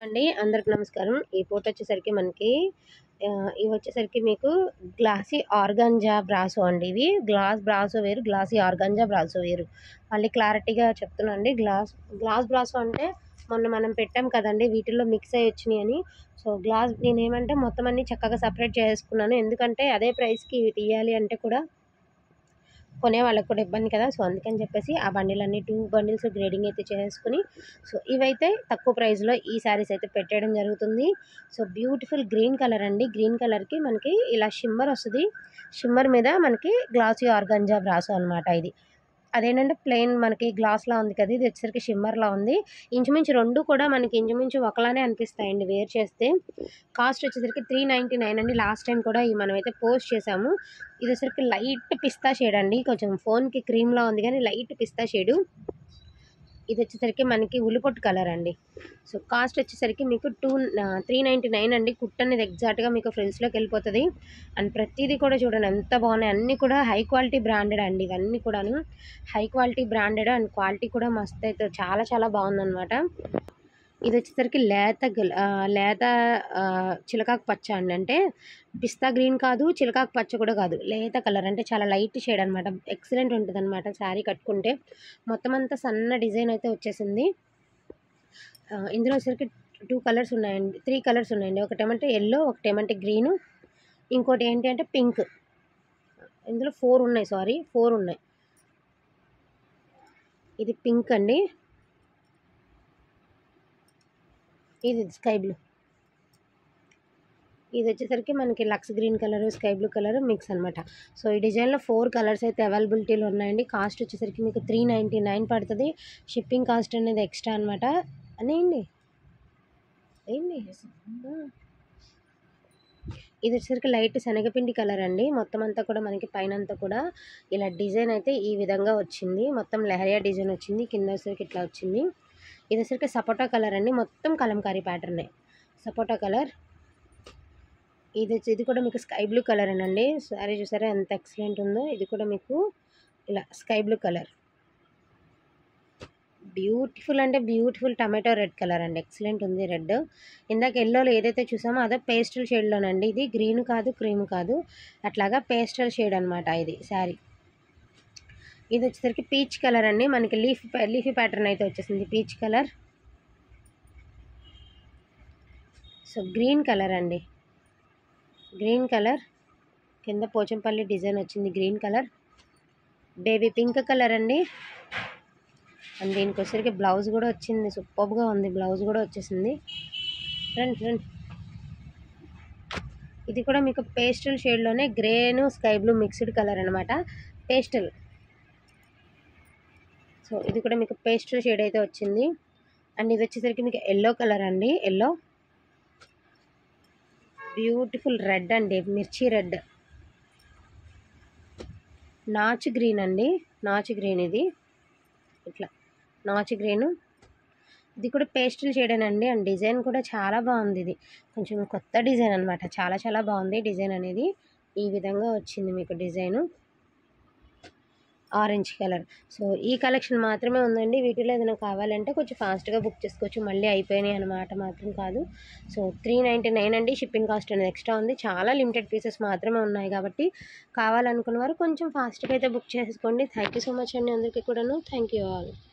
అండి అందరికి నమస్కారం ఈ పూట వచ్చేసరికి మనకి ఆ, ఇవి వచ్చేసరికి మీకు గ్లాసీ ఆర్గంజా బ్రాసో అండి ఇవి గ్లాస్ బ్రాసో వేరు గ్లాసీ ఆర్గంజా బ్రాసో వేరు మళ్ళీ క్లారిటీగా చెప్తున్నా అండి గ్లాస్ గ్లాస్ బ్రాసో అంటే మొన్న మనం పెట్టాం కదండి వీటిల్లో మిక్స్ అయ్యి వచ్చినాయి అని సో గ్లాస్ నేనేమంటే మొత్తం అన్ని చక్కగా సపరేట్ చేసుకున్నాను ఎందుకంటే అదే ప్రైస్కి ఇవి తీయాలి అంటే కూడా కొనే వాళ్ళకి కూడా ఇబ్బంది కదా సో అందుకని చెప్పేసి ఆ బండిల్ అన్ని టూ బండిల్స్ గ్రేడింగ్ అయితే చేసుకుని సో ఇవైతే తక్కువ ప్రైస్లో ఈ శారీస్ అయితే పెట్టేయడం జరుగుతుంది సో బ్యూటిఫుల్ గ్రీన్ కలర్ అండి గ్రీన్ కలర్కి మనకి ఇలా షిమ్మర్ వస్తుంది షిమ్మర్ మీద మనకి గ్లాసీ ఆర్గంజా బ్రాసో అనమాట ఇది అదేంటంటే ప్లెయిన్ మనకి గ్లాస్లా ఉంది కదా ఇది వచ్చేసరికి షిమ్మర్లా ఉంది ఇంచుమించు రెండు కూడా మనకి ఇంచుమించు ఒకలానే అనిపిస్తాయండి వేర్ చేస్తే కాస్ట్ వచ్చేసరికి త్రీ నైంటీ నైన్ అండి లాస్ట్ టైం కూడా ఈ మనమైతే పోస్ట్ చేసాము ఇది వచ్చేసరికి లైట్ పిస్తా షేడ్ అండి కొంచెం ఫోన్కి క్రీమ్లా ఉంది కానీ లైట్ పిస్తా షేడు ఇది వచ్చేసరికి మనకి ఉల్లిపొట్టు కలర్ అండి సో కాస్ట్ వచ్చేసరికి మీకు టూ త్రీ నైంటీ నైన్ అండి కుట్ అనేది ఎగ్జాక్ట్గా మీకు ఫ్రెండ్స్లోకి వెళ్ళిపోతుంది అండ్ ప్రతిదీ కూడా చూడండి ఎంత బాగున్నాయి అన్నీ కూడా హై క్వాలిటీ బ్రాండెడ్ అండి ఇవన్నీ కూడాను high quality branded and quality కూడా మస్తు అయితే చాలా చాలా బాగుందన్నమాట ఇది వచ్చేసరికి లేత గల- ఆ, లేత ఆ, చిలకాకు పచ్చ అండి అంటే పిస్తా గ్రీన్ కాదు చిలకాకు పచ్చ కూడా కాదు లేత కలర్ అంటే చాలా లైట్ షేడ్ అనమాట ఎక్సలెంట్ ఉంటుంది అనమాట శారీ కట్టుకుంటే మొత్తం అంతా సన్న డిజైన్ అయితే వచ్చేసింది ఆ, ఇందులో వచ్చేసరికి టూ కలర్స్ ఉన్నాయండి త్రీ కలర్స్ ఉన్నాయండి ఒకటేమంటే ఎల్లో ఒకటేమంటే గ్రీను ఇంకోటి ఏంటి అంటే పింక్ ఇందులో ఫోర్ ఉన్నాయి సారీ ఫోర్ ఉన్నాయి ఇది పింక్ అండి ఇది స్కై బ్లూ ఇది వచ్చేసరికి మనకి లక్స్ green colour sky blue colour mix అనమాట సో ఈ డిజైన్లో ఫోర్ కలర్స్ అయితే అవైలబిలిటీలో ఉన్నాయండి కాస్ట్ వచ్చేసరికి మీకు త్రీ నైంటీ నైన్ పడుతుంది షిప్పింగ్ కాస్ట్ అనేది ఎక్స్ట్రా అనమాట అనేయండి ఏంటి ఇది వచ్చేసరికి లైట్ శనగపిండి కలర్ అండి మొత్తం అంతా కూడా మనకి పైన అంతా కూడా ఇలా డిజైన్ అయితే ఈ విధంగా వచ్చింది మొత్తం లెహరియా డిజైన్ వచ్చింది కింద వచ్చేసరికి ఇట్లా వచ్చింది ఇది వచ్చేసరికి సపోటా కలర్ అండి మొత్తం కలంకారీ ప్యాటర్నే సపోటా కలర్ ఇది వచ్చి ఇది కూడా మీకు స్కై బ్లూ కలర్ అండి సారీ చూసారా ఎంత ఎక్సలెంట్ ఉందో ఇది కూడా మీకు ఇలా స్కై బ్లూ కలర్ బ్యూటిఫుల్ అంటే బ్యూటిఫుల్ టమాటో రెడ్ కలర్ అండి ఎక్సలెంట్ ఉంది రెడ్ ఇందాక ఎల్లోలో ఏదైతే చూసామో అదే పేస్టల్ షేడ్లోనండి ఇది గ్రీన్ కాదు క్రీమ్ కాదు అట్లాగా పేస్టల్ షేడ్ అనమాట ఇది శారీ ఇది వచ్చేసరికి పీచ్ కలర్ అండి మనకి లీఫ్ లీఫీ ప్యాటర్న్ అయితే వచ్చేసింది peach colour so green colour అండి గ్రీన్ కలర్ కింద పోచంపల్లి డిజైన్ వచ్చింది green colour baby pink colour అండి అండ్ దీనికి వచ్చేసరికి బ్లౌజ్ కూడా వచ్చింది సూపర్గా ఉంది బ్లౌజ్ కూడా వచ్చేసింది రండి రండి ఇది కూడా మీకు పేస్టల్ షేడ్లోనే గ్రేను స్కై బ్లూ మిక్స్డ్ కలర్ అనమాట పేస్టల్ సో ఇది కూడా మీకు పేస్టల్ షేడ్ అయితే వచ్చింది అండ్ ఇది వచ్చేసరికి మీకు ఎల్లో కలర్ అండి ఎల్లో బ్యూటిఫుల్ రెడ్ అండి మిర్చి రెడ్ నాచు గ్రీన్ అండి నాచు గ్రీన్ ఇది ఇట్లా నాచు గ్రీను ఇది కూడా పేస్టల్ షేడేనండి అండ్ డిజైన్ కూడా చాలా బాగుంది ఇది కొంచెం కొత్త డిజైన్ అనమాట చాలా చాలా బాగుంది డిజైన్ అనేది ఈ విధంగా వచ్చింది మీకు డిజైను ఆరెంజ్ కలర్ సో ఈ కలెక్షన్ మాత్రమే ఉందండి వీటిలో ఏదైనా కావాలంటే కొంచెం ఫాస్ట్గా బుక్ చేసుకోవచ్చు మళ్ళీ అయిపోయినాయి అన్నమాట మాత్రం కాదు సో త్రీ నైంటీ నైన్ అండి షిప్పింగ్ కాస్ట్ అనేది ఎక్స్ట్రా ఉంది చాలా లిమిటెడ్ పీసెస్ మాత్రమే ఉన్నాయి కాబట్టి కావాలనుకున్న వారు కొంచెం ఫాస్ట్గా అయితే బుక్ చేసుకోండి థ్యాంక్ యూ సో మచ్ అండి అందరికీ కూడాను థ్యాంక్ యూ ఆల్